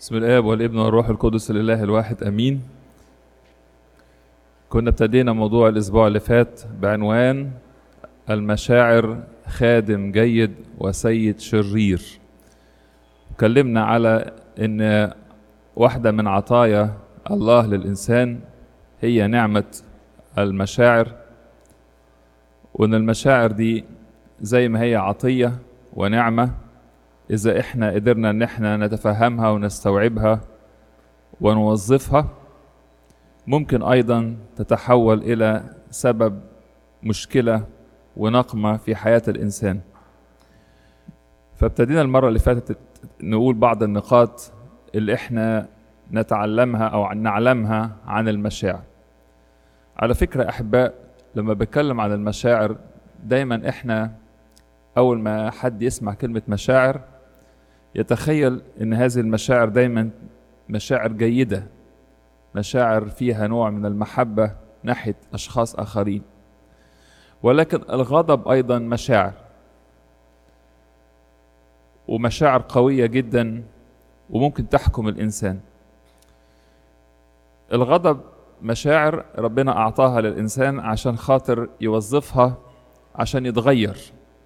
بسم الآب والابن والروح القدس الإله الواحد أمين كنا ابتدينا موضوع الأسبوع اللي فات بعنوان المشاعر خادم جيد وسيد شرير اتكلمنا على ان واحدة من عطايا الله للإنسان هي نعمة المشاعر وان المشاعر دي زي ما هي عطية ونعمة إذا إحنا قدرنا إن إحنا نتفهمها ونستوعبها ونوظفها ممكن أيضا تتحول إلى سبب مشكلة ونقمة في حياة الإنسان فابتدينا المرة اللي فاتت نقول بعض النقاط اللي إحنا نتعلمها أو نعلمها عن المشاعر على فكرة أحباء لما بتكلم عن المشاعر دايما إحنا أول ما حد يسمع كلمة مشاعر يتخيل ان هذه المشاعر دايما مشاعر جيده مشاعر فيها نوع من المحبه ناحيه اشخاص اخرين ولكن الغضب ايضا مشاعر ومشاعر قويه جدا وممكن تحكم الانسان الغضب مشاعر ربنا اعطاها للانسان عشان خاطر يوظفها عشان يتغير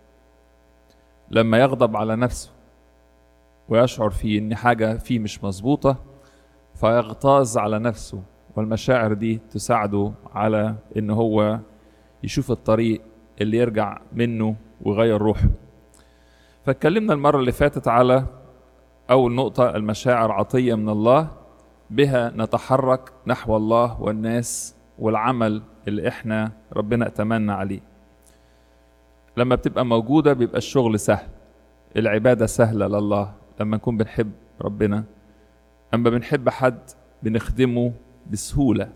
لما يغضب على نفسه ويشعر فيه ان حاجه فيه مش مظبوطه فيغتاظ على نفسه والمشاعر دي تساعده على ان هو يشوف الطريق اللي يرجع منه ويغير روحه فاتكلمنا المره اللي فاتت على اول نقطه المشاعر عطيه من الله بها نتحرك نحو الله والناس والعمل اللي احنا ربنا اتمنى عليه لما بتبقى موجوده بيبقى الشغل سهل العباده سهله لله لما نكون بنحب ربنا اما بنحب حد بنخدمه بسهوله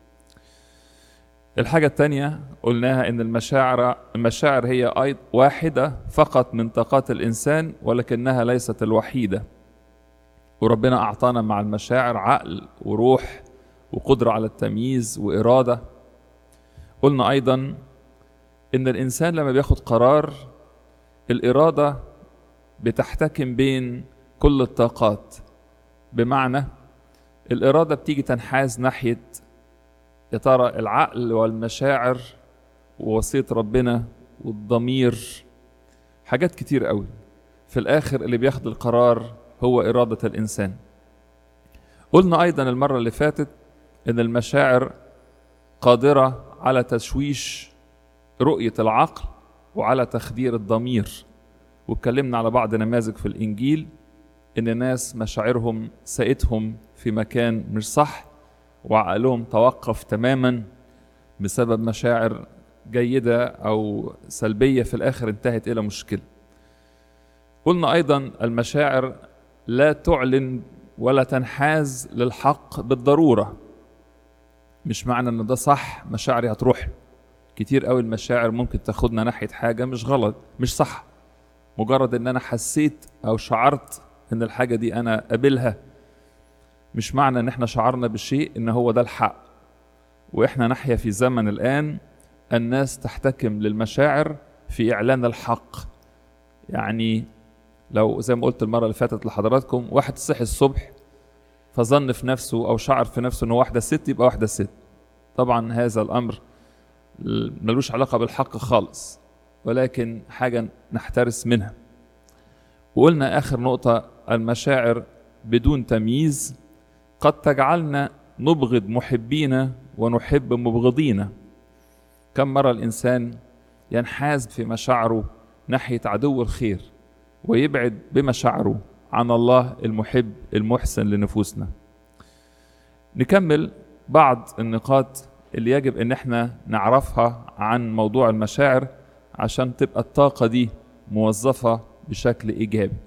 الحاجة التانية قلناها إن المشاعر المشاعر هي أيضا واحدة فقط من طاقات الإنسان ولكنها ليست الوحيدة وربنا أعطانا مع المشاعر عقل وروح وقدرة على التمييز وإرادة قلنا أيضا إن الإنسان لما بياخد قرار الإرادة بتحتكم بين كل الطاقات بمعنى الإرادة بتيجي تنحاز ناحية يا ترى العقل والمشاعر ووصية ربنا والضمير حاجات كتير قوي في الآخر اللي بياخد القرار هو إرادة الإنسان قلنا أيضا المرة اللي فاتت إن المشاعر قادرة على تشويش رؤية العقل وعلى تخدير الضمير واتكلمنا على بعض نماذج في الإنجيل إن ناس مشاعرهم ساقتهم في مكان مش صح وعقلهم توقف تماما بسبب مشاعر جيدة أو سلبية في الآخر انتهت إلى مشكلة قلنا أيضا المشاعر لا تعلن ولا تنحاز للحق بالضرورة مش معنى ان ده صح مشاعري هتروح كتير قوي المشاعر ممكن تاخدنا ناحية حاجة مش غلط مش صح مجرد ان انا حسيت او شعرت ان الحاجة دي انا قابلها مش معنى ان احنا شعرنا بالشيء ان هو ده الحق واحنا نحيا في زمن الان الناس تحتكم للمشاعر في اعلان الحق يعني لو زي ما قلت المرة اللي فاتت لحضراتكم واحد صحي الصبح فظن في نفسه او شعر في نفسه انه واحدة ست يبقى واحدة ست طبعا هذا الامر ملوش علاقة بالحق خالص ولكن حاجة نحترس منها وقلنا آخر نقطة المشاعر بدون تمييز قد تجعلنا نبغض محبين ونحب مبغضين كم مرة الإنسان ينحاز في مشاعره ناحية عدو الخير ويبعد بمشاعره عن الله المحب المحسن لنفوسنا نكمل بعض النقاط اللي يجب ان احنا نعرفها عن موضوع المشاعر عشان تبقى الطاقة دي موظفة بشكل إيجابي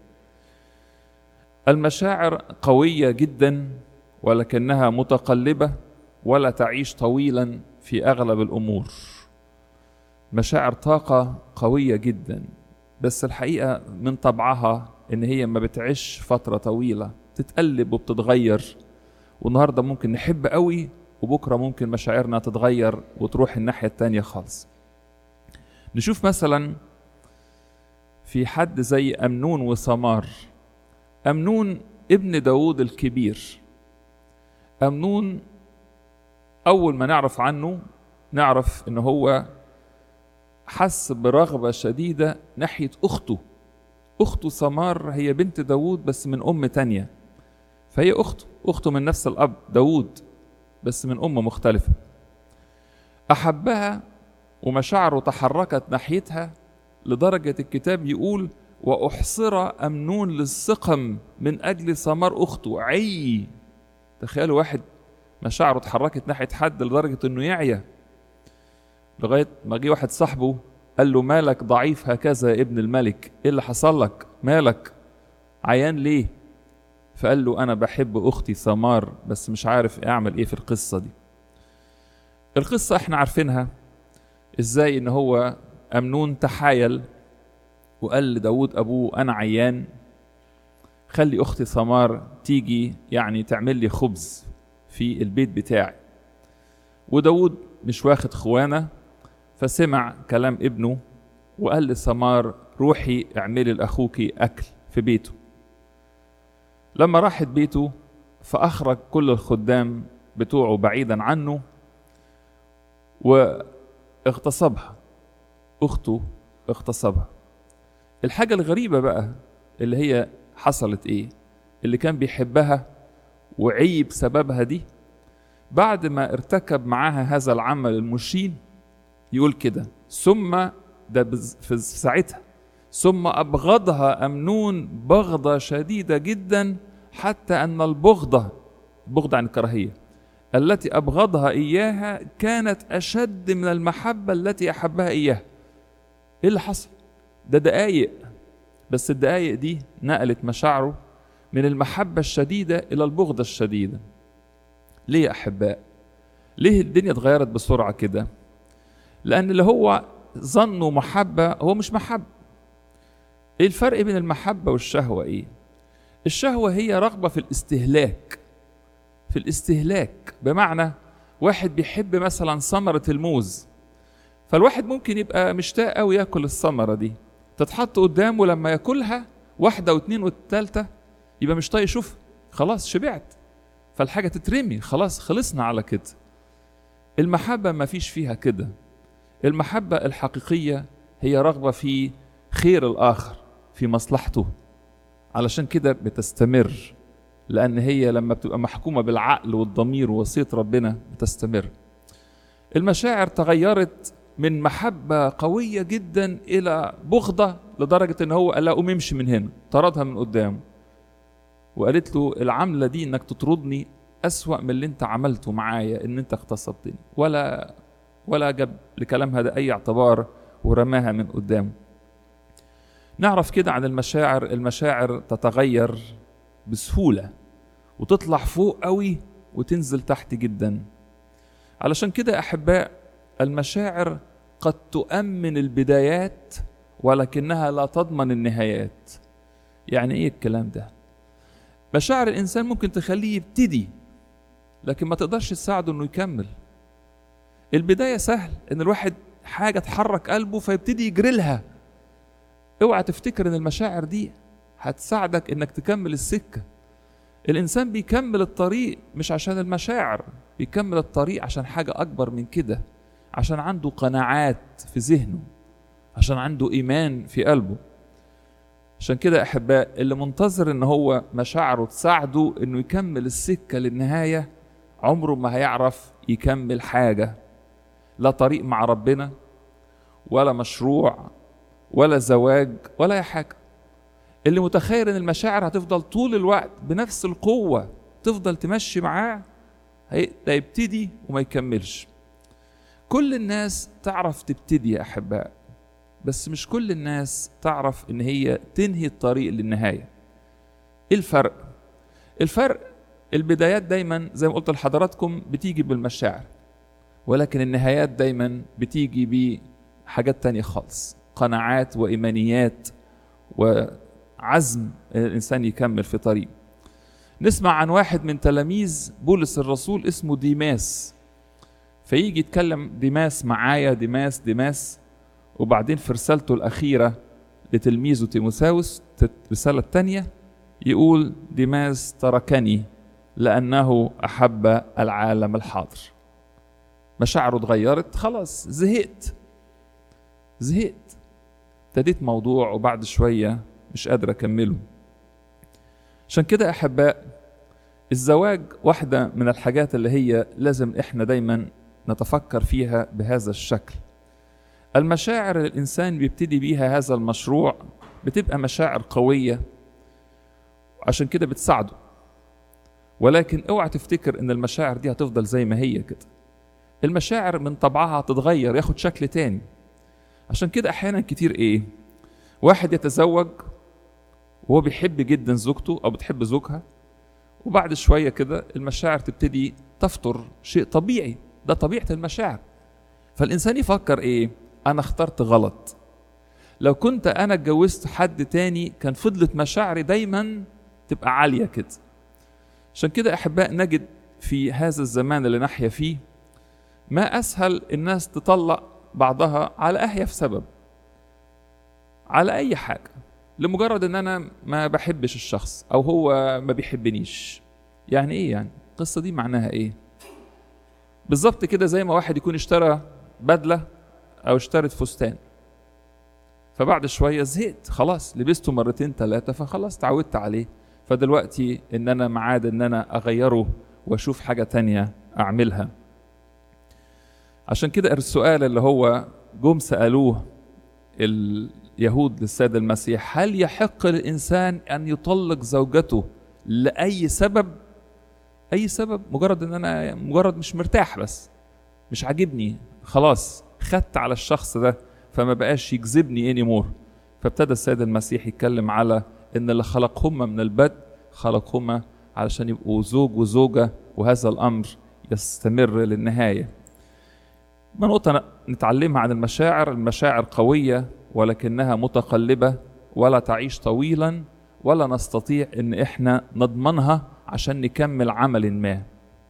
المشاعر قوية جدا ولكنها متقلبة ولا تعيش طويلا في أغلب الأمور مشاعر طاقة قوية جدا بس الحقيقة من طبعها إن هي ما بتعيش فترة طويلة تتقلب وبتتغير والنهاردة ممكن نحب قوي وبكرة ممكن مشاعرنا تتغير وتروح الناحية التانية خالص نشوف مثلا في حد زي أمنون وثمار أمنون ابن داود الكبير أمنون أول ما نعرف عنه نعرف إن هو حس برغبة شديدة ناحية أخته أخته سمار هي بنت داود بس من أم تانية فهي أخته أخته من نفس الأب داود بس من أم مختلفة أحبها ومشاعره تحركت ناحيتها لدرجة الكتاب يقول وأحصر أمنون للسقم من أجل ثمار أخته عي تخيلوا واحد مشاعره اتحركت ناحية حد لدرجة إنه يعيا لغاية ما جه واحد صاحبه قال له مالك ضعيف هكذا يا ابن الملك إيه اللي حصل لك مالك عيان ليه فقال له أنا بحب أختي ثمار بس مش عارف أعمل إيه في القصة دي القصة إحنا عارفينها إزاي إن هو أمنون تحايل وقال لداود أبوه أنا عيان خلي أختي ثمار تيجي يعني تعمل لي خبز في البيت بتاعي وداود مش واخد خوانة فسمع كلام ابنه وقال لثمار روحي اعملي لأخوك أكل في بيته لما راحت بيته فأخرج كل الخدام بتوعه بعيدا عنه واغتصبها أخته اغتصبها الحاجة الغريبة بقى اللي هي حصلت ايه اللي كان بيحبها وعي بسببها دي بعد ما ارتكب معاها هذا العمل المشين يقول كده ثم ده في ساعتها ثم أبغضها أمنون بغضة شديدة جدا حتى أن البغضة بغضة عن الكراهية التي أبغضها إياها كانت أشد من المحبة التي أحبها إياها إيه اللي حصل؟ ده دقايق بس الدقايق دي نقلت مشاعره من المحبة الشديدة إلى البغضة الشديدة ليه يا أحباء؟ ليه الدنيا اتغيرت بسرعة كده؟ لأن اللي هو ظنه محبة هو مش محبة ايه الفرق بين المحبة والشهوة ايه الشهوة هي رغبة في الاستهلاك في الاستهلاك بمعنى واحد بيحب مثلا ثمرة الموز فالواحد ممكن يبقى مشتاق قوي ياكل الثمرة دي تتحط قدامه لما ياكلها واحدة واثنين والتالتة يبقى مش طايق يشوف خلاص شبعت فالحاجة تترمي خلاص خلصنا على كده المحبة ما فيش فيها كده المحبة الحقيقية هي رغبة في خير الآخر في مصلحته علشان كده بتستمر لأن هي لما بتبقى محكومة بالعقل والضمير ووصية ربنا بتستمر المشاعر تغيرت من محبة قوية جدا إلى بغضة لدرجة إن هو قال لها قوم امشي من هنا طردها من قدامه وقالت له العملة دي إنك تطردني أسوأ من اللي أنت عملته معايا إن أنت اغتصبتني ولا ولا جاب لكلامها ده أي اعتبار ورماها من قدامه نعرف كده عن المشاعر المشاعر تتغير بسهولة وتطلع فوق قوي وتنزل تحت جدا علشان كده أحباء المشاعر قد تؤمن البدايات ولكنها لا تضمن النهايات يعني ايه الكلام ده مشاعر الانسان ممكن تخليه يبتدي لكن ما تقدرش تساعده انه يكمل البدايه سهل ان الواحد حاجه تحرك قلبه فيبتدي يجري لها اوعى تفتكر ان المشاعر دي هتساعدك انك تكمل السكه الانسان بيكمل الطريق مش عشان المشاعر بيكمل الطريق عشان حاجه اكبر من كده عشان عنده قناعات في ذهنه عشان عنده ايمان في قلبه عشان كده احباء اللي منتظر ان هو مشاعره تساعده انه يكمل السكه للنهايه عمره ما هيعرف يكمل حاجه لا طريق مع ربنا ولا مشروع ولا زواج ولا اي حاجه اللي متخيل ان المشاعر هتفضل طول الوقت بنفس القوه تفضل تمشي معاه هيبتدي وما يكملش كل الناس تعرف تبتدي يا احباء بس مش كل الناس تعرف ان هي تنهي الطريق للنهايه ايه الفرق الفرق البدايات دايما زي ما قلت لحضراتكم بتيجي بالمشاعر ولكن النهايات دايما بتيجي بحاجات تانية خالص قناعات وإيمانيات وعزم الإنسان يكمل في طريق نسمع عن واحد من تلاميذ بولس الرسول اسمه ديماس فيجي يتكلم ديماس معايا ديماس ديماس وبعدين في رسالته الأخيرة لتلميذه تيموساوس الرسالة الثانية يقول ديماس تركني لأنه أحب العالم الحاضر مشاعره اتغيرت خلاص زهقت زهقت ابتديت موضوع وبعد شوية مش قادر أكمله عشان كده أحباء الزواج واحدة من الحاجات اللي هي لازم إحنا دايما نتفكر فيها بهذا الشكل المشاعر اللي الإنسان بيبتدي بيها هذا المشروع بتبقى مشاعر قوية عشان كده بتساعده ولكن اوعى تفتكر ان المشاعر دي هتفضل زي ما هي كده المشاعر من طبعها هتتغير ياخد شكل تاني عشان كده احيانا كتير ايه واحد يتزوج وهو بيحب جدا زوجته او بتحب زوجها وبعد شوية كده المشاعر تبتدي تفتر شيء طبيعي ده طبيعة المشاعر فالإنسان يفكر إيه أنا اخترت غلط لو كنت أنا اتجوزت حد تاني كان فضلت مشاعري دايما تبقى عالية كده عشان كده أحباء نجد في هذا الزمان اللي نحيا فيه ما أسهل الناس تطلق بعضها على أهيف سبب على أي حاجة لمجرد ان انا ما بحبش الشخص او هو ما بيحبنيش يعني ايه يعني القصه دي معناها ايه بالظبط كده زي ما واحد يكون اشترى بدله او اشترت فستان فبعد شويه زهقت خلاص لبسته مرتين ثلاثه فخلاص تعودت عليه فدلوقتي ان انا معاد ان انا اغيره واشوف حاجه تانية اعملها عشان كده السؤال اللي هو جم سالوه اليهود للسيد المسيح هل يحق للإنسان أن يطلق زوجته لأي سبب أي سبب مجرد أن أنا مجرد مش مرتاح بس مش عاجبني خلاص خدت على الشخص ده فما بقاش يجذبني اني مور فابتدى السيد المسيح يتكلم على ان اللي خلقهما من البدء خلقهما علشان يبقوا زوج وزوجة وهذا الأمر يستمر للنهاية نقطة نتعلمها عن المشاعر المشاعر قوية ولكنها متقلبة ولا تعيش طويلا ولا نستطيع ان احنا نضمنها عشان نكمل عمل ما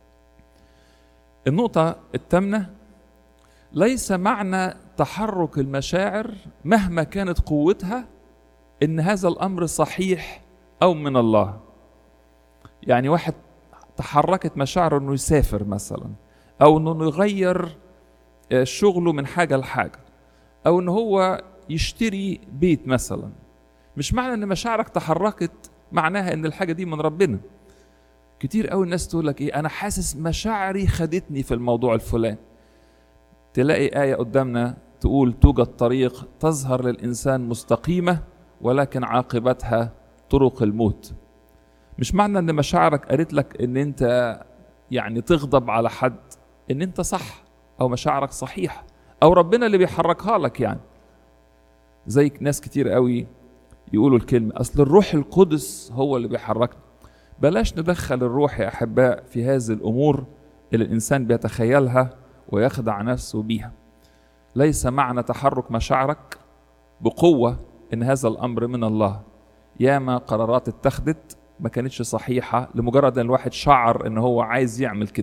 النقطة الثامنة ليس معنى تحرك المشاعر مهما كانت قوتها ان هذا الامر صحيح او من الله يعني واحد تحركت مشاعره انه يسافر مثلا او انه يغير شغله من حاجه لحاجه او ان هو يشتري بيت مثلا مش معنى ان مشاعرك تحركت معناها ان الحاجه دي من ربنا كتير قوي الناس تقول لك ايه انا حاسس مشاعري خدتني في الموضوع الفلاني تلاقي ايه قدامنا تقول توجد طريق تظهر للانسان مستقيمه ولكن عاقبتها طرق الموت مش معنى ان مشاعرك قالت لك ان انت يعني تغضب على حد ان انت صح او مشاعرك صحيحه او ربنا اللي بيحركها لك يعني زي ناس كتير قوي يقولوا الكلمة أصل الروح القدس هو اللي بيحركنا بلاش ندخل الروح يا أحباء في هذه الأمور اللي الإنسان بيتخيلها ويخدع نفسه بيها ليس معنى تحرك مشاعرك بقوة إن هذا الأمر من الله ياما قرارات اتخذت ما كانتش صحيحة لمجرد أن الواحد شعر إن هو عايز يعمل كده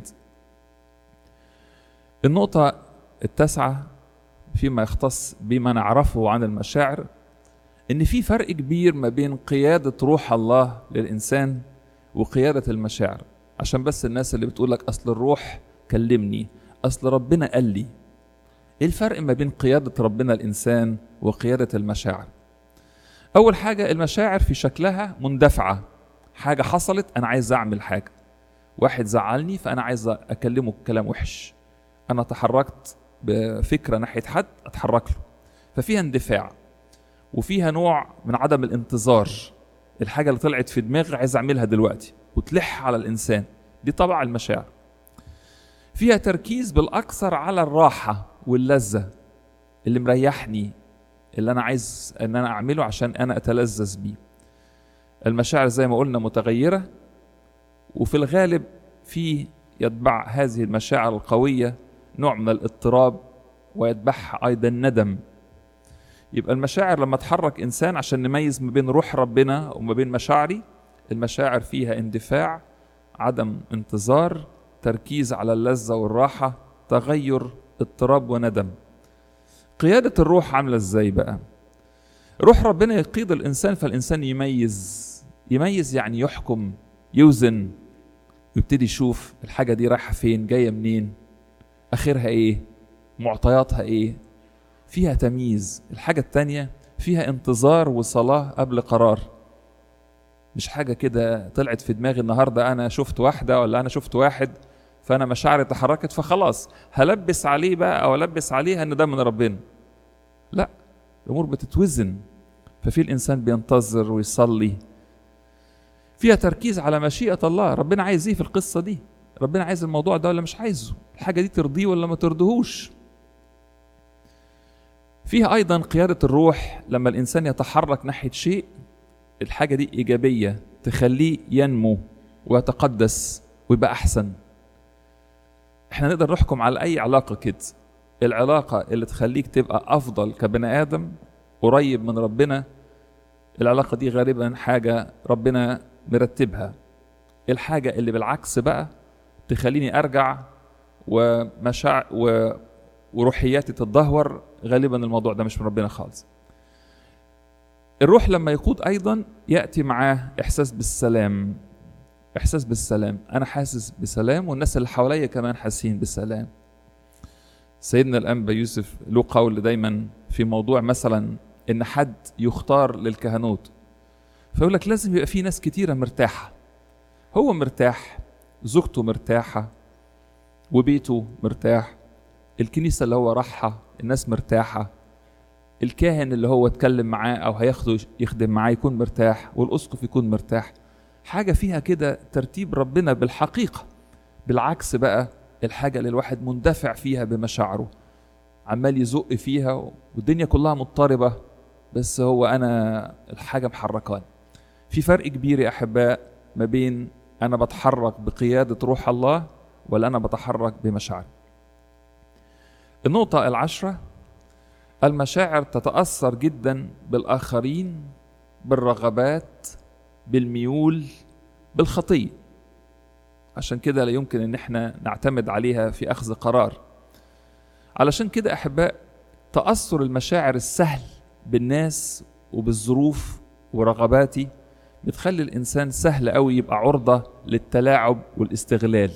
النقطة التاسعة فيما يختص بما نعرفه عن المشاعر ان في فرق كبير ما بين قياده روح الله للانسان وقياده المشاعر عشان بس الناس اللي بتقول لك اصل الروح كلمني اصل ربنا قال لي ايه الفرق ما بين قياده ربنا الانسان وقياده المشاعر اول حاجه المشاعر في شكلها مندفعه حاجه حصلت انا عايز اعمل حاجه واحد زعلني فانا عايز اكلمه كلام وحش انا تحركت بفكره ناحيه حد اتحرك له ففيها اندفاع وفيها نوع من عدم الانتظار الحاجه اللي طلعت في دماغي عايز اعملها دلوقتي وتلح على الانسان دي طبع المشاعر فيها تركيز بالاكثر على الراحه واللذه اللي مريحني اللي انا عايز ان انا اعمله عشان انا اتلذذ بيه المشاعر زي ما قلنا متغيره وفي الغالب في يتبع هذه المشاعر القويه نوع من الاضطراب ويتبعها ايضا ندم يبقى المشاعر لما تحرك انسان عشان نميز ما بين روح ربنا وما بين مشاعري المشاعر فيها اندفاع عدم انتظار تركيز على اللذه والراحه تغير اضطراب وندم قياده الروح عامله ازاي بقى روح ربنا يقيد الانسان فالانسان يميز يميز يعني يحكم يوزن ويبتدي يشوف الحاجة دي رايحة فين جاية منين آخرها إيه معطياتها إيه فيها تمييز الحاجة التانية فيها انتظار وصلاة قبل قرار مش حاجة كده طلعت في دماغي النهاردة أنا شفت واحدة ولا أنا شفت واحد فأنا مشاعري تحركت فخلاص هلبس عليه بقى أو ألبس عليها إن ده من ربنا لا الأمور بتتوزن ففي الإنسان بينتظر ويصلي فيها تركيز على مشيئة الله ربنا عايز إيه في القصة دي ربنا عايز الموضوع ده ولا مش عايزه الحاجة دي ترضيه ولا ما ترضيهوش فيها أيضا قيادة الروح لما الإنسان يتحرك ناحية شيء الحاجة دي إيجابية تخليه ينمو ويتقدس ويبقى أحسن احنا نقدر نحكم على أي علاقة كده العلاقة اللي تخليك تبقى أفضل كبني آدم قريب من ربنا العلاقة دي غالبا حاجة ربنا مرتبها الحاجة اللي بالعكس بقى تخليني أرجع ومشاع و... وروحياتي تتدهور غالبا الموضوع ده مش من ربنا خالص الروح لما يقود ايضا ياتي معاه احساس بالسلام احساس بالسلام انا حاسس بسلام والناس اللي حواليا كمان حاسين بالسلام سيدنا الانبا يوسف له قول دايما في موضوع مثلا ان حد يختار للكهنوت فيقول لك لازم يبقى في ناس كتيره مرتاحه هو مرتاح زوجته مرتاحه وبيته مرتاح الكنيسه اللي هو راحها الناس مرتاحه الكاهن اللي هو اتكلم معاه او هياخده يخدم معاه يكون مرتاح والاسقف يكون مرتاح حاجه فيها كده ترتيب ربنا بالحقيقه بالعكس بقى الحاجه اللي الواحد مندفع فيها بمشاعره عمال يزق فيها والدنيا كلها مضطربه بس هو انا الحاجه محركاني في فرق كبير يا احباء ما بين انا بتحرك بقياده روح الله ولا انا بتحرك بمشاعري النقطه العشره المشاعر تتاثر جدا بالاخرين بالرغبات بالميول بالخطيه عشان كده لا يمكن ان احنا نعتمد عليها في اخذ قرار علشان كده احباء تاثر المشاعر السهل بالناس وبالظروف ورغباتي بتخلي الانسان سهل قوي يبقى عرضه للتلاعب والاستغلال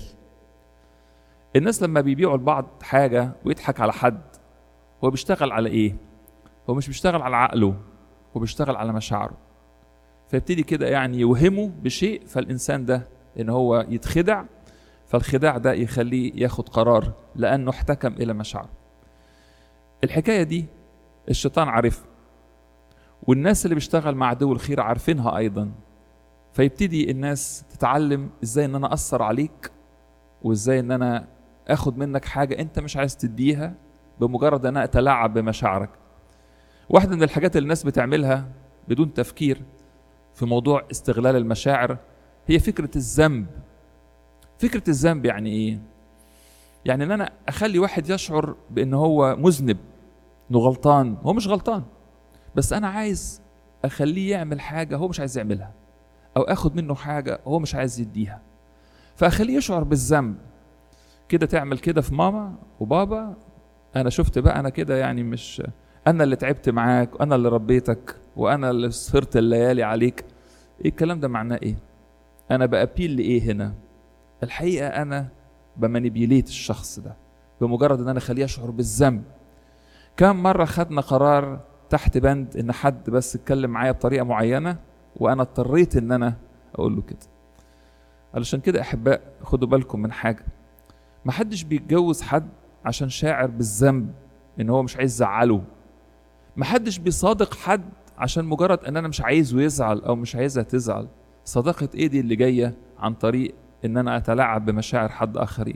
الناس لما بيبيعوا لبعض حاجه ويضحك على حد هو بيشتغل على ايه هو مش بيشتغل على عقله هو بيشتغل على مشاعره فيبتدي كده يعني يوهمه بشيء فالانسان ده ان هو يتخدع فالخداع ده يخليه ياخد قرار لانه احتكم الى مشاعره الحكايه دي الشيطان عارفها والناس اللي بيشتغل مع عدو الخير عارفينها ايضا فيبتدي الناس تتعلم ازاي ان انا اثر عليك وازاي ان انا اخد منك حاجه انت مش عايز تديها بمجرد ان انا اتلاعب بمشاعرك واحده من الحاجات اللي الناس بتعملها بدون تفكير في موضوع استغلال المشاعر هي فكره الذنب فكره الذنب يعني ايه يعني ان انا اخلي واحد يشعر بان هو مذنب انه غلطان هو مش غلطان بس انا عايز اخليه يعمل حاجه هو مش عايز يعملها او اخد منه حاجه هو مش عايز يديها فاخليه يشعر بالذنب كده تعمل كده في ماما وبابا انا شفت بقى انا كده يعني مش انا اللي تعبت معاك وانا اللي ربيتك وانا اللي سهرت الليالي عليك ايه الكلام ده معناه ايه انا بابيل لايه هنا الحقيقه انا بمانيبيوليت الشخص ده بمجرد ان انا اخليه يشعر بالذنب كم مره خدنا قرار تحت بند ان حد بس اتكلم معايا بطريقه معينه وانا اضطريت ان انا اقول له كده علشان كده احباء خدوا بالكم من حاجه ما حدش بيتجوز حد عشان شاعر بالذنب ان هو مش عايز يزعله ما حدش بيصادق حد عشان مجرد ان انا مش عايزه يزعل او مش عايزها تزعل صداقه ايه دي اللي جايه عن طريق ان انا اتلاعب بمشاعر حد اخرين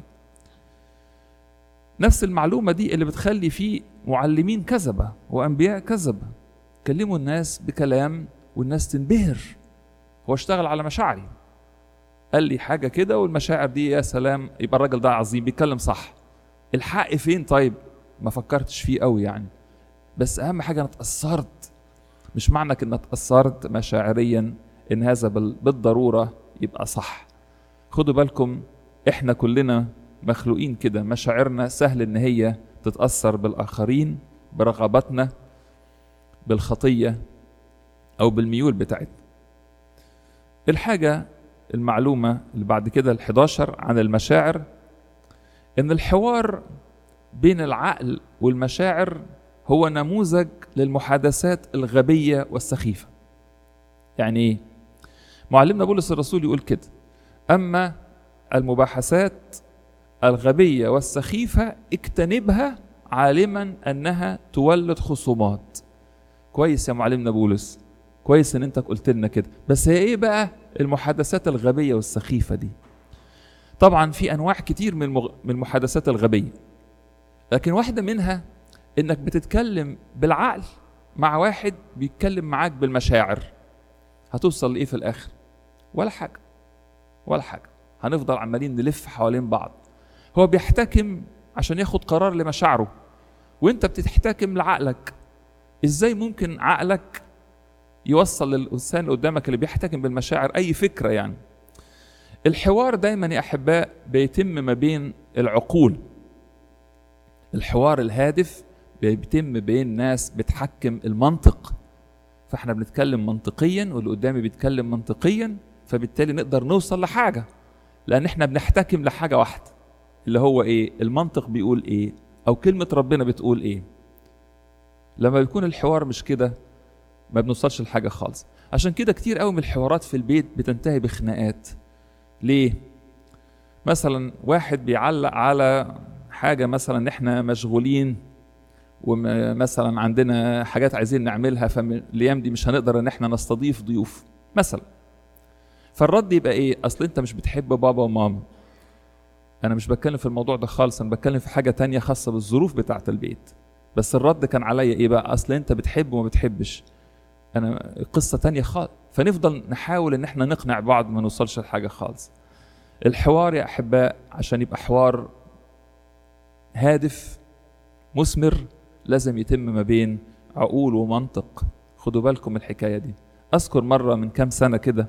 نفس المعلومه دي اللي بتخلي فيه معلمين كذبه وانبياء كذبه كلموا الناس بكلام والناس تنبهر هو اشتغل على مشاعري قال لي حاجه كده والمشاعر دي يا سلام يبقى الراجل ده عظيم بيتكلم صح الحق فين طيب ما فكرتش فيه قوي يعني بس اهم حاجه انا اتاثرت مش معنى ان اتاثرت مشاعريا ان هذا بالضروره يبقى صح خدوا بالكم احنا كلنا مخلوقين كده مشاعرنا سهل ان هي تتاثر بالاخرين برغباتنا بالخطيه او بالميول بتاعتنا الحاجة المعلومة اللي بعد كده ال 11 عن المشاعر إن الحوار بين العقل والمشاعر هو نموذج للمحادثات الغبية والسخيفة. يعني إيه؟ معلمنا بولس الرسول يقول كده: أما المباحثات الغبية والسخيفة اجتنبها عالما أنها تولد خصومات. كويس يا معلمنا بولس كويس ان انت قلت لنا كده بس هي ايه بقى المحادثات الغبيه والسخيفه دي طبعا في انواع كتير من المغ... من المحادثات الغبيه لكن واحده منها انك بتتكلم بالعقل مع واحد بيتكلم معاك بالمشاعر هتوصل لايه في الاخر ولا حاجه ولا حاجه هنفضل عمالين نلف حوالين بعض هو بيحتكم عشان ياخد قرار لمشاعره وانت بتحتكم لعقلك ازاي ممكن عقلك يوصل للانسان اللي قدامك اللي بيحتكم بالمشاعر اي فكره يعني الحوار دايما يا احباء بيتم ما بين العقول الحوار الهادف بيتم بين ناس بتحكم المنطق فاحنا بنتكلم منطقيا واللي قدامي بيتكلم منطقيا فبالتالي نقدر نوصل لحاجه لان احنا بنحتكم لحاجه واحده اللي هو ايه المنطق بيقول ايه او كلمه ربنا بتقول ايه لما بيكون الحوار مش كده ما بنوصلش لحاجه خالص عشان كده كتير قوي من الحوارات في البيت بتنتهي بخناقات ليه مثلا واحد بيعلق على حاجه مثلا احنا مشغولين ومثلا عندنا حاجات عايزين نعملها فالايام دي مش هنقدر ان احنا نستضيف ضيوف مثلا فالرد يبقى ايه اصل انت مش بتحب بابا وماما انا مش بتكلم في الموضوع ده خالص انا بتكلم في حاجه تانية خاصه بالظروف بتاعه البيت بس الرد كان عليا ايه بقى اصل انت بتحب وما بتحبش انا قصه تانية خالص فنفضل نحاول ان احنا نقنع بعض ما نوصلش لحاجه خالص الحوار يا احباء عشان يبقى حوار هادف مثمر لازم يتم ما بين عقول ومنطق خدوا بالكم من الحكايه دي اذكر مره من كام سنه كده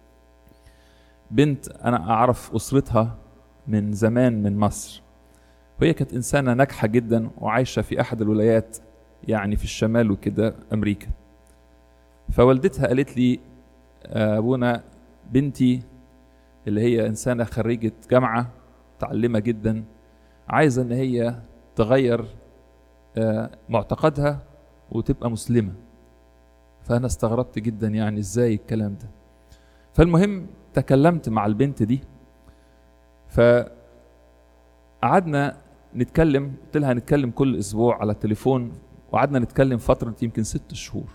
بنت انا اعرف اسرتها من زمان من مصر وهي كانت انسانه ناجحه جدا وعايشه في احد الولايات يعني في الشمال وكده امريكا فوالدتها قالت لي ابونا بنتي اللي هي انسانه خريجه جامعه متعلمه جدا عايزه ان هي تغير معتقدها وتبقى مسلمه فانا استغربت جدا يعني ازاي الكلام ده فالمهم تكلمت مع البنت دي فقعدنا نتكلم قلت لها هنتكلم كل اسبوع على التليفون وقعدنا نتكلم فتره يمكن ست شهور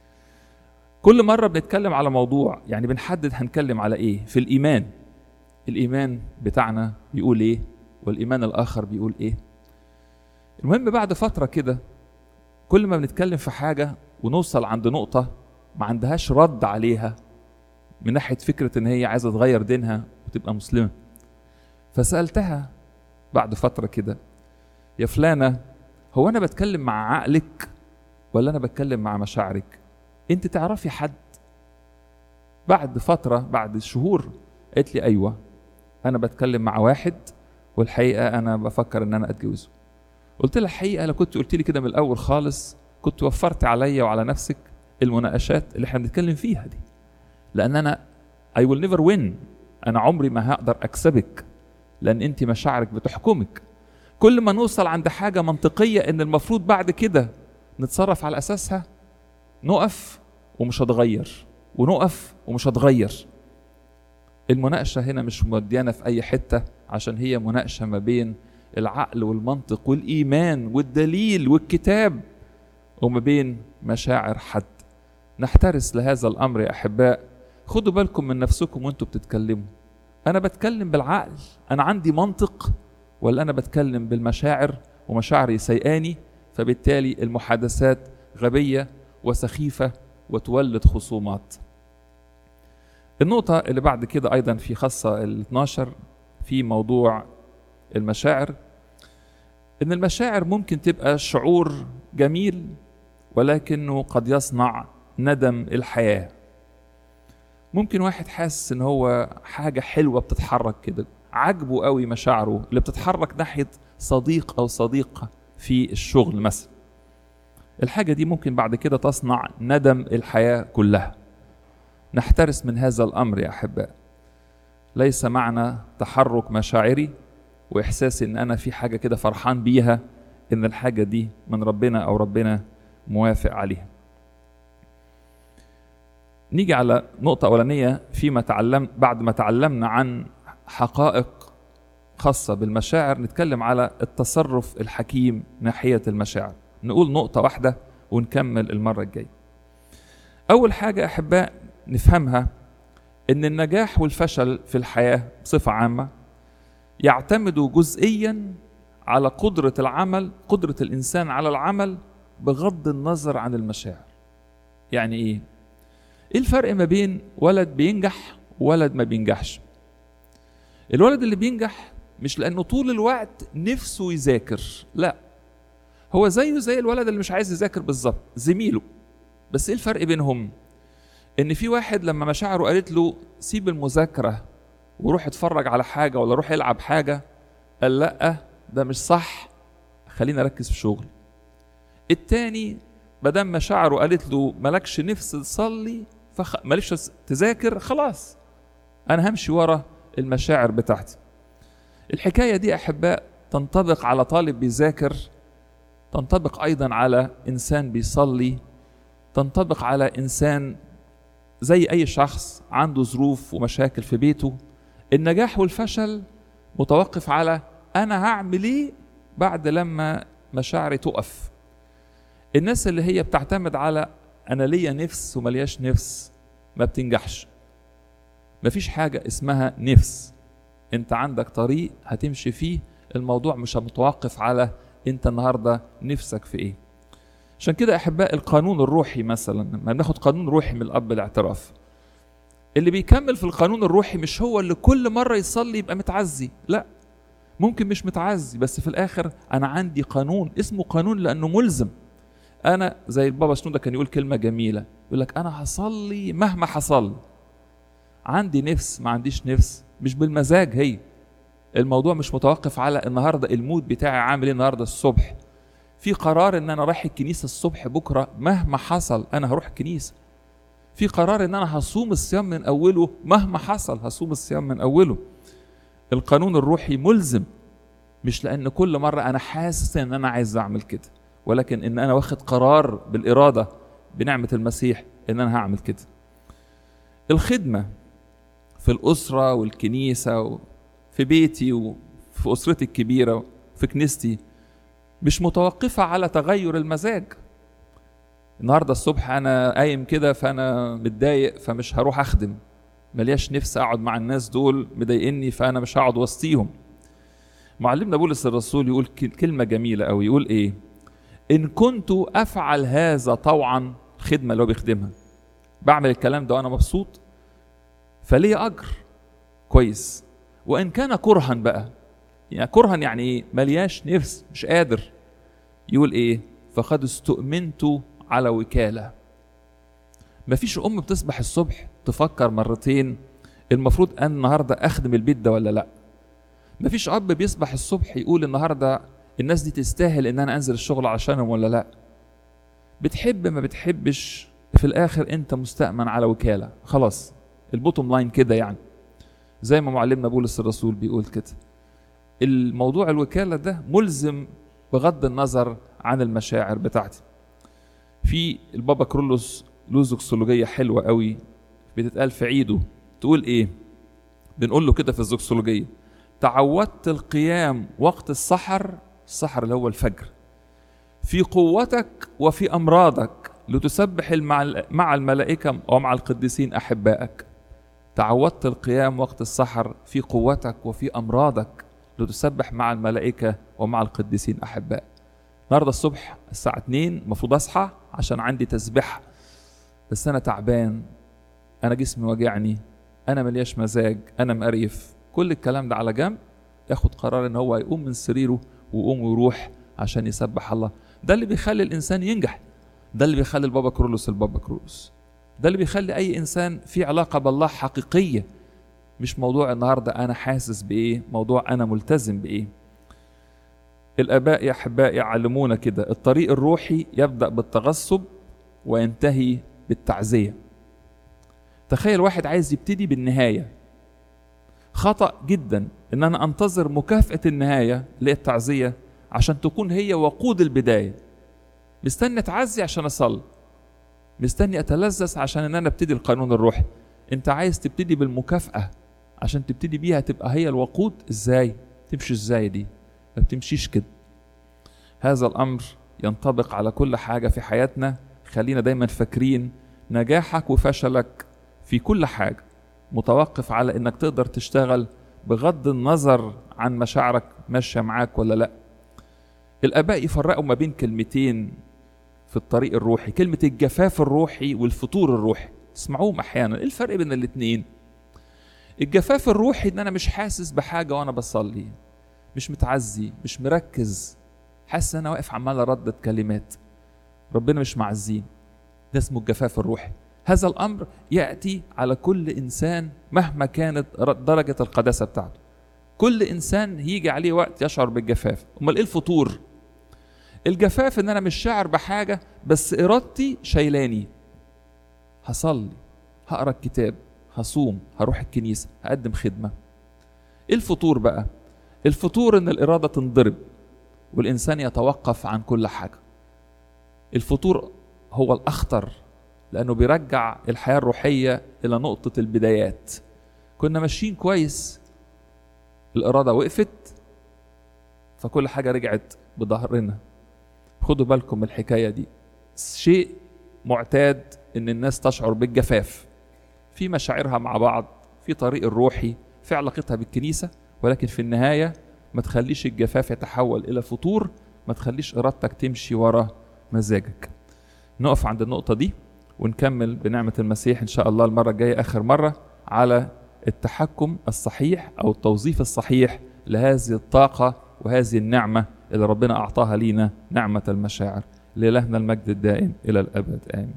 كل مره بنتكلم على موضوع يعني بنحدد هنتكلم على ايه في الايمان الايمان بتاعنا بيقول ايه والايمان الاخر بيقول ايه المهم بعد فتره كده كل ما بنتكلم في حاجه ونوصل عند نقطه ما عندهاش رد عليها من ناحيه فكره ان هي عايزه تغير دينها وتبقى مسلمه فسالتها بعد فتره كده يا فلانه هو انا بتكلم مع عقلك ولا انا بتكلم مع مشاعرك انت تعرفي حد بعد فتره بعد شهور قالت لي ايوه انا بتكلم مع واحد والحقيقه انا بفكر ان انا اتجوزه قلت لها الحقيقه لو كنت قلت لي كده من الاول خالص كنت وفرت عليا وعلى نفسك المناقشات اللي احنا بنتكلم فيها دي لان انا I will never win انا عمري ما هقدر اكسبك لان انت مشاعرك بتحكمك كل ما نوصل عند حاجه منطقيه ان المفروض بعد كده نتصرف على اساسها نقف ومش هتغير ونقف ومش هتغير المناقشه هنا مش موديانا في اي حته عشان هي مناقشه ما بين العقل والمنطق والايمان والدليل والكتاب وما بين مشاعر حد نحترس لهذا الامر يا احباء خدوا بالكم من نفسكم وانتوا بتتكلموا انا بتكلم بالعقل انا عندي منطق ولا انا بتكلم بالمشاعر ومشاعري سيئاني فبالتالي المحادثات غبيه وسخيفه وتولد خصومات النقطة اللي بعد كده أيضا في خاصة ال 12 في موضوع المشاعر إن المشاعر ممكن تبقى شعور جميل ولكنه قد يصنع ندم الحياة ممكن واحد حاسس إن هو حاجة حلوة بتتحرك كده عجبه قوي مشاعره اللي بتتحرك ناحية صديق أو صديقة في الشغل مثلا الحاجة دي ممكن بعد كده تصنع ندم الحياة كلها نحترس من هذا الامر يا احباء ليس معنى تحرك مشاعري واحساسي ان انا في حاجه كده فرحان بيها ان الحاجه دي من ربنا او ربنا موافق عليها نيجي على نقطة أولانية فيما تعلم بعد ما تعلمنا عن حقائق خاصة بالمشاعر نتكلم على التصرف الحكيم ناحية المشاعر نقول نقطة واحدة ونكمل المرة الجاية أول حاجة أحباء نفهمها إن النجاح والفشل في الحياة بصفة عامة يعتمدوا جزئيا على قدرة العمل قدرة الإنسان على العمل بغض النظر عن المشاعر يعني إيه؟ إيه الفرق ما بين ولد بينجح وولد ما بينجحش الولد اللي بينجح مش لأنه طول الوقت نفسه يذاكر لا هو زيه زي الولد اللي مش عايز يذاكر بالظبط زميله بس ايه الفرق بينهم ان في واحد لما مشاعره قالت له سيب المذاكره وروح اتفرج على حاجه ولا روح العب حاجه قال لا ده مش صح خليني اركز في شغل التاني مادام مشاعره قالت له مالكش نفس تصلي فخ... مالكش تذاكر خلاص انا همشي ورا المشاعر بتاعتي الحكايه دي احباء تنطبق على طالب بيذاكر تنطبق ايضا على انسان بيصلي تنطبق على انسان زي اي شخص عنده ظروف ومشاكل في بيته النجاح والفشل متوقف على انا هعمل ايه بعد لما مشاعري تقف الناس اللي هي بتعتمد على انا ليا نفس وملياش نفس ما بتنجحش مفيش حاجة اسمها نفس انت عندك طريق هتمشي فيه الموضوع مش متوقف على انت النهاردة نفسك في ايه عشان كده احباء القانون الروحي مثلا لما بناخد قانون روحي من الاب الاعتراف اللي بيكمل في القانون الروحي مش هو اللي كل مرة يصلي يبقى متعزي لا ممكن مش متعزي بس في الاخر انا عندي قانون اسمه قانون لانه ملزم انا زي البابا شنودة كان يقول كلمة جميلة يقول لك انا هصلي مهما حصل عندي نفس ما عنديش نفس مش بالمزاج هي الموضوع مش متوقف على النهارده المود بتاعي عامل ايه النهارده الصبح في قرار ان انا رايح الكنيسه الصبح بكره مهما حصل انا هروح الكنيسه في قرار ان انا هصوم الصيام من اوله مهما حصل هصوم الصيام من اوله القانون الروحي ملزم مش لان كل مره انا حاسس ان انا عايز اعمل كده ولكن ان انا واخد قرار بالاراده بنعمه المسيح ان انا هعمل كده الخدمه في الاسره والكنيسه وفي بيتي وفي اسرتي الكبيره وفي كنيستي مش متوقفه على تغير المزاج النهارده الصبح انا قايم كده فانا متضايق فمش هروح اخدم ملياش نفس اقعد مع الناس دول مضايقني فانا مش هقعد وسطيهم معلمنا بولس الرسول يقول كلمه جميله قوي يقول ايه ان كنت افعل هذا طوعا الخدمه اللي هو بيخدمها بعمل الكلام ده وانا مبسوط فلي اجر كويس وان كان كرها بقى يعني كرها يعني ايه ملياش نفس مش قادر يقول ايه فقد استؤمنت على وكاله مفيش ام بتصبح الصبح تفكر مرتين المفروض ان النهارده اخدم البيت ده ولا لا مفيش اب بيصبح الصبح يقول النهارده الناس دي تستاهل ان انا انزل الشغل عشانهم ولا لا بتحب ما بتحبش في الاخر انت مستأمن على وكاله خلاص البوتوم لاين كده يعني زي ما معلمنا بولس الرسول بيقول كده الموضوع الوكاله ده ملزم بغض النظر عن المشاعر بتاعتي في البابا كرولوس له زوكسولوجيه حلوه قوي بتتقال في عيده تقول ايه بنقول له كده في الزوكسولوجيه تعودت القيام وقت السحر السحر اللي هو الفجر في قوتك وفي امراضك لتسبح مع الملائكه ومع القديسين احبائك تعودت القيام وقت السحر في قوتك وفي امراضك لتسبح مع الملائكه ومع القديسين احبائك النهارده الصبح الساعه 2 المفروض اصحى عشان عندي تسبيحه بس انا تعبان انا جسمي واجعني انا ملياش مزاج انا مقريف كل الكلام ده على جنب ياخد قرار ان هو يقوم من سريره ويقوم ويروح عشان يسبح الله ده اللي بيخلي الانسان ينجح ده اللي بيخلي البابا كرولوس البابا كرولوس ده اللي بيخلي اي انسان في علاقه بالله حقيقيه مش موضوع النهارده انا حاسس بايه موضوع انا ملتزم بايه الاباء يا احبائي يعلمونا كده الطريق الروحي يبدا بالتغصب وينتهي بالتعزيه تخيل واحد عايز يبتدي بالنهايه خطا جدا ان انا انتظر مكافاه النهايه اللي هي التعزيه عشان تكون هي وقود البدايه مستني اتعزي عشان اصلي مستني اتلذذ عشان ان انا ابتدي القانون الروحي انت عايز تبتدي بالمكافاه عشان تبتدي بيها تبقى هي الوقود ازاي تمشي ازاي دي ما بتمشيش كده هذا الامر ينطبق على كل حاجه في حياتنا خلينا دايما فاكرين نجاحك وفشلك في كل حاجه متوقف على انك تقدر تشتغل بغض النظر عن مشاعرك ماشيه معاك ولا لا الاباء يفرقوا ما بين كلمتين في الطريق الروحي كلمه الجفاف الروحي والفتور الروحي تسمعوهم احيانا ايه الفرق بين الاتنين الجفاف الروحي ان انا مش حاسس بحاجه وانا بصلي مش متعزي مش مركز حاسس ان انا واقف عمال اردد كلمات ربنا مش معزين ده اسمه الجفاف الروحي هذا الامر ياتي على كل انسان مهما كانت درجه القداسه بتاعته كل انسان يجي عليه وقت يشعر بالجفاف امال ايه الفطور الجفاف ان انا مش شاعر بحاجه بس ارادتي شايلاني هصلي هقرا الكتاب هصوم هروح الكنيسه هقدم خدمه ايه الفطور بقى الفطور ان الاراده تنضرب والانسان يتوقف عن كل حاجه الفطور هو الاخطر لانه بيرجع الحياه الروحيه الى نقطه البدايات كنا ماشيين كويس الاراده وقفت فكل حاجه رجعت بظهرنا خدوا بالكم من الحكايه دي شيء معتاد ان الناس تشعر بالجفاف في مشاعرها مع بعض في طريق الروحي في علاقتها بالكنيسه ولكن في النهايه ما تخليش الجفاف يتحول الى فتور ما تخليش ارادتك تمشي ورا مزاجك نقف عند النقطه دي ونكمل بنعمه المسيح ان شاء الله المره الجايه اخر مره على التحكم الصحيح او التوظيف الصحيح لهذه الطاقه وهذه النعمه اللي ربنا اعطاها لينا نعمه المشاعر لإلهنا المجد الدائم الى الابد امين